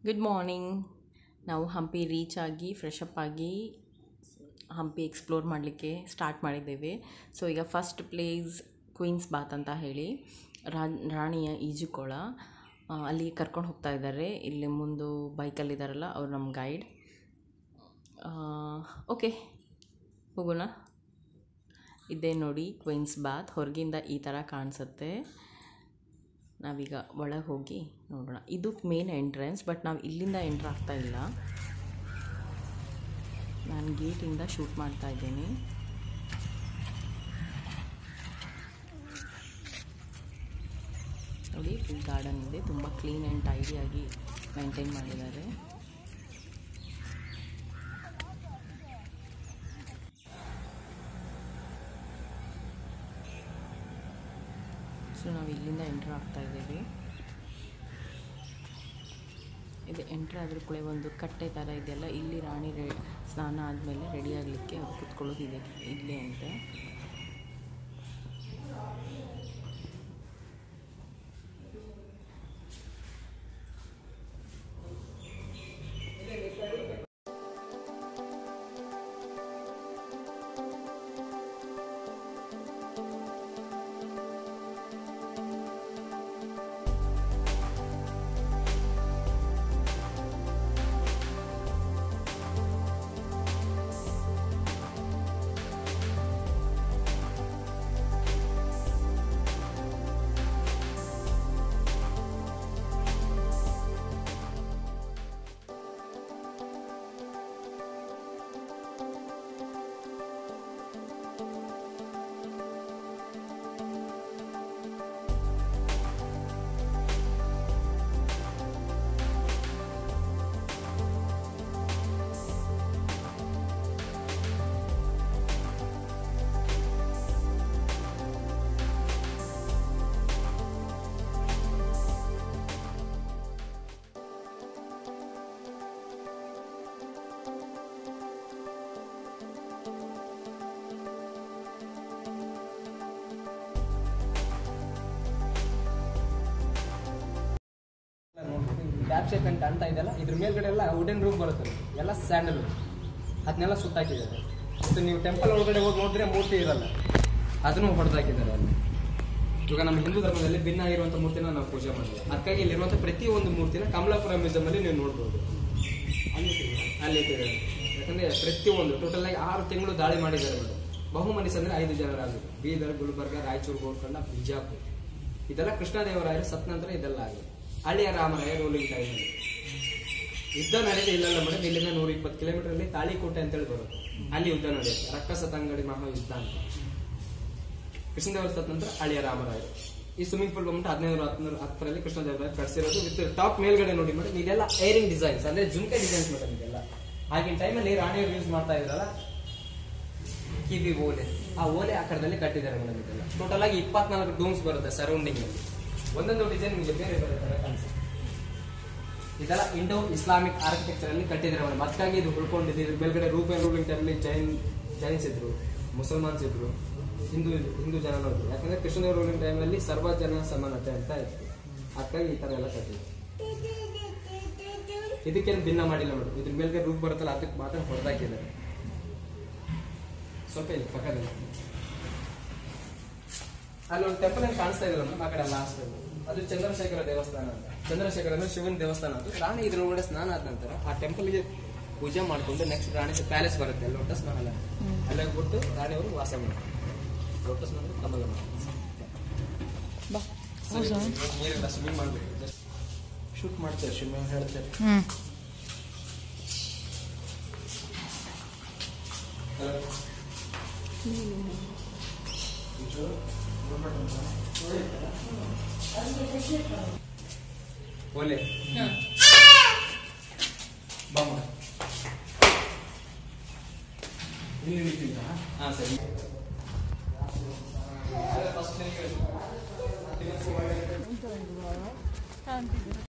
Good morning ನಾವು Hampi reach ಆಗಿ fresh up ಆಗಿ ಹಂಪಿ ಎಕ್ಸ್ಪ್ಲೋರ್ ಮಾಡಲಿಕ್ಕೆ ಸ್ಟಾರ್ಟ್ ಮಾಡಿದ್ದೇವೆ ಸೊ ಈಗ ಫಸ್ಟ್ ಪ್ಲೇಸ್ ಕ್ವೀನ್ಸ್ ಬಾತ್ ಅಂತ ಹೇಳಿ ರಾ- ರಾಣಿಯ ಈಜುಕೊಳ ಆ, ಅಲ್ಲಿಗೆ ಕರ್ಕೊಂಡು ಹೋಗ್ತಾ ಇದ್ದಾರೆ ಇಲ್ಲಿ ಮುಂದೆ ಬೈಕಲ್ಲಿದ್ದಾರಲ್ಲ ಅವ್ರು ನಮ್ಮ ಗೈಡ್ ಓಕೆ ಹೋಗೋಣ ಇದೇ ನೋಡಿ ಕ್ವೀನ್ಸ್ ಬಾತ್ ಹೊರಗಿಂದ ಈ ಥರ ಕಾಣಿಸುತ್ತೆ ನಾವೀಗ ಒಳಗೆ ಹೋಗಿ ನೋಡೋಣ ಇದು ಮೇನ್ ಎಂಟ್ರೆನ್ಸ್ ಬಟ್ ನಾವು ಇಲ್ಲಿಂದ ಎಂಟ್ರ್ ಆಗ್ತಾ ಇಲ್ಲ ನಾನು ಗೇಟಿಂದ ಶೂಟ್ ಮಾಡ್ತಾ ಇದ್ದೀನಿ ನೋಡಿ ಫುಲ್ ಗಾರ್ಡನ್ ಇದೆ ತುಂಬ ಕ್ಲೀನ್ ಆ್ಯಂಡ್ ಟೈಡಿಯಾಗಿ ಮೇಂಟೈನ್ ಮಾಡಿದ್ದಾರೆ ಸೊ ನಾವು ಇಲ್ಲಿಂದ ಎಂಟ್ರ್ ಆಗ್ತಾ ಇದ್ದೀವಿ ಇದು ಎಂಟ್ರ್ ಆದ್ರ ಕೂಡ ಒಂದು ಕಟ್ಟೆ ಥರ ಇದೆಯಲ್ಲ ಇಲ್ಲಿ ರಾಣಿ ರೇ ಸ್ನಾನ ಆದಮೇಲೆ ರೆಡಿ ಆಗಲಿಕ್ಕೆ ಅವ್ರು ಕುತ್ಕೊಳ್ಳೋದು ಇದೆ ಇಲ್ಲೇ ಅಂತೆ ಟ್ಯಾಪ್ ಶೇಪ್ ಅಂತ ಕಾಣ್ತಾ ಇದೆಯಲ್ಲ ಇದ್ರ ಮೇಲ್ಗಡೆ ಎಲ್ಲ ವುಡನ್ ರೂಫ್ ಬರುತ್ತೆ ಎಲ್ಲ ಸ್ಯಾಂಡಲ್ ಅದನ್ನೆಲ್ಲ ಸುತ್ತಾಕಿದ್ದಾರೆ ಮತ್ತು ನೀವು ಟೆಂಪಲ್ ಒಳಗಡೆ ಹೋಗಿ ನೋಡಿದ್ರೆ ಮೂರ್ತಿ ಇರಲ್ಲ ಅದನ್ನು ಹೊಡೆದಾಕಿದ್ದಾರೆ ಅಲ್ಲಿ ಇವಾಗ ನಮ್ಮ ಹಿಂದೂ ಧರ್ಮದಲ್ಲಿ ಭಿನ್ನ ಆಗಿರುವಂಥ ಮೂರ್ತಿನ ನಾವು ಪೂಜೆ ಮಾಡಿಲ್ಲ ಅದಕ್ಕಾಗಿ ಇಲ್ಲಿರುವಂಥ ಪ್ರತಿಯೊಂದು ಮೂರ್ತಿನ ಕಮಲಾಪುರ ಮ್ಯೂಸಿಯಂ ಅಲ್ಲಿ ನೀವು ನೋಡ್ಬೋದು ಅಲ್ಲಿ ಇಟ್ಟಿದ್ದಾರೆ ಯಾಕಂದ್ರೆ ಪ್ರತಿಯೊಂದು ಟೋಟಲ್ ಆಗಿ ಆರು ತಿಂಗಳು ದಾಳಿ ಮಾಡಿದ್ದಾರೆ ಮೇಡಮ್ ಬಹುಮನಿಸ್ ಅಂದ್ರೆ ಐದು ಜನರಾಗಿದ್ರು ಬೀದರ್ ಗುಲ್ಬರ್ಗ ರಾಯಚೂರು ಗೋಲ್ಕೊಂಡ ಬಿಜಾಪುರ ಇದೆಲ್ಲ ಕೃಷ್ಣದೇವರಾಯರು ಸತ್ ನಂತರ ಇದೆಲ್ಲ ಆಗಿದೆ ಹಳ್ಳಿಯ ರಾಮರಾಯ ರೂಲಿಂಗ್ ಟೈಮಲ್ಲಿ ಯುದ್ಧ ನಡೆದ ಇಲ್ಲಲ್ಲ ಮೇಡಮ್ ಇಲ್ಲಿಂದ ನೂರ ಇಪ್ಪತ್ತು ಕಿಲೋಮೀಟರ್ ಅಲ್ಲಿ ತಾಳಿಕೋಟೆ ಅಂತೇಳಿ ಬರುತ್ತೆ ಅಲ್ಲಿ ಯುದ್ಧ ನಡೆಯುತ್ತೆ ರಕ್ಕಸ ತಂಗಡಿ ಮಹಾಯುದ್ಧ ಅಂತ ಕೃಷ್ಣದೇವರ ಸತ್ ನಂತರ ಹಳಿಯ ರಾಮರಾಯರು ಈ ಸ್ವಿಮ್ಮಿಂಗ್ ಪೂಲ್ ಬಂದ್ಬಿಟ್ಟು ಹದಿನೈದು ಹತ್ತನೂರ ಹತ್ತರಲ್ಲಿ ಕೃಷ್ಣದೇವರಾಯ ಕಟ್ಸಿರೋದು ವಿತ್ ಟಾಪ್ ಮೇಲ್ಗಡೆ ನೋಡಿ ಮೇಡಮ್ ಇದೆಲ್ಲ ಏರಿಂಗ್ ಡಿಸೈನ್ಸ್ ಅಂದ್ರೆ ಜುಮ್ಕೆ ಡಿಸೈನ್ಸ್ ಮೇಡಮ್ ಇದೆಲ್ಲ ಆಗಿನ ಟೈಮಲ್ಲಿ ರಾಣಿಯವರು ಯೂಸ್ ಮಾಡ್ತಾ ಇದ್ರಲ್ಲ ಕಿವಿ ಓಲೆ ಆ ಓಲೆ ಆಕಾರದಲ್ಲಿ ಕಟ್ಟಿದ್ದಾರೆ ಮೇಡಮ್ ಇದೆಲ್ಲ ಟೋಟಲ್ ಆಗಿ ಇಪ್ಪತ್ನಾಲ್ಕು ಡೂಮ್ಸ್ ಬರುತ್ತೆ ಸರೌಂಡಿಂಗ್ ಅಲ್ಲಿ ಒಂದೊಂದು ಡಿಸೈನ್ ನಿಮಗೆ ಬೇರೆ ಬೇರೆ ತರ ಕಾಣಿಸುತ್ತೆ ಇದೆಲ್ಲ ಇಂಡೋ ಇಸ್ಲಾಮಿಕ್ ಆರ್ಕಿಟೆಕ್ಚರ್ ಅಲ್ಲಿ ಕಟ್ಟಿದ್ದಾರೆ ಮೇಡಮ್ ಅದಕ್ಕಾಗಿ ಇದು ಉಳ್ಕೊಂಡಿದೆ ಇದ್ರ ಮೇಲ್ಗಡೆ ರೂಪ್ ಅಂಡ್ ರೂಲಿಂಗ್ ಟೈಮಲ್ಲಿ ಜೈನ್ ಜೈನ್ಸ್ ಇದ್ರು ಮುಸಲ್ಮಾನ್ಸ್ ಇದ್ರು ಹಿಂದೂ ಹಿಂದೂ ಜನ ಇದ್ರು ಯಾಕಂದ್ರೆ ಕೃಷ್ಣದೇವ ರೂಲಿಂಗ್ ಟೈಮಲ್ಲಿ ಸರ್ವ ಜನ ಸಮಾನತೆ ಅಂತ ಇತ್ತು ಅದಕ್ಕಾಗಿ ಈ ತರ ಎಲ್ಲ ಕಟ್ಟಿದ್ರು ಇದಕ್ಕೇನು ಭಿನ್ನ ಮಾಡಿಲ್ಲ ಮೇಡಮ್ ಇದ್ರ ಮೇಲ್ಗಡೆ ರೂಪ್ ಬರುತ್ತಲ್ಲ ಅದಕ್ಕೆ ಮಾತ್ರ ಹೊಡೆದಾಕಿದ್ದಾರೆ ಸ್ವಲ್ಪ ಇಲ್ಲಿ ಪಕ್ಕದಲ್ಲಿ ಅಲ್ಲಿ ಒಂದು ಟೆಂಪಲ್ ಏನು ಕಾಣಿಸ್ತಾ ಇದೆ ಮೇಡಮ್ ಆ ಕಡೆ ಲಾಸ್ಟ್ ಅದು ಚಂದ್ರಶೇಖರ ದೇವಸ್ಥಾನ ಅಂತ ಚಂದ್ರಶೇಖರ ಅಂದ್ರೆ ಶಿವನ ದೇವಸ್ಥಾನ ಅದು ರಾಣಿ ಇದ್ರೊಳಗಡೆ ಸ್ನಾನ ಆದ ನಂತರ ಆ ಟೆಂಪಲ್ಗೆ ಪೂಜೆ ಮಾಡ್ಕೊಂಡು ನೆಕ್ಸ್ಟ್ ರಾಣಿ ಪ್ಯಾಲೇಸ್ ಬರುತ್ತೆ ಲೋಟಸ್ ಮಹಲ್ ಅಂತ. ಅಲ್ಲಿ ಹೋಗ್ಬಿಟ್ಟು ರಾಣಿಯವರು ವಾಸ ಮಾಡ್ತಾರೆ ಲೋಟಸ್ ಮಹಲ್ ಕಮಲ ಮಹಲ್ ಬಾ ಸರಿ, ಇವಾಗ ನೀರಿಲ್ಲ ಸ್ವಿಮ್ಮಿಂಗ್ ಮಾಡ್ಬೇಕು ಜಸ್ಟ್ ಶೂಟ್ ಮಾಡ್ತೇವೆ ಸ್ವಿಮ್ಮಿಂಗ್ ಹೇಳ್ತೇವೆ ಹ್ಞೂ ಓಲೆ ಬಾಮ ಇಲ್ಲಿ ನಿಂತಿದ್ದ ಹಾ ಸರಿ ಫಸ್ಟ್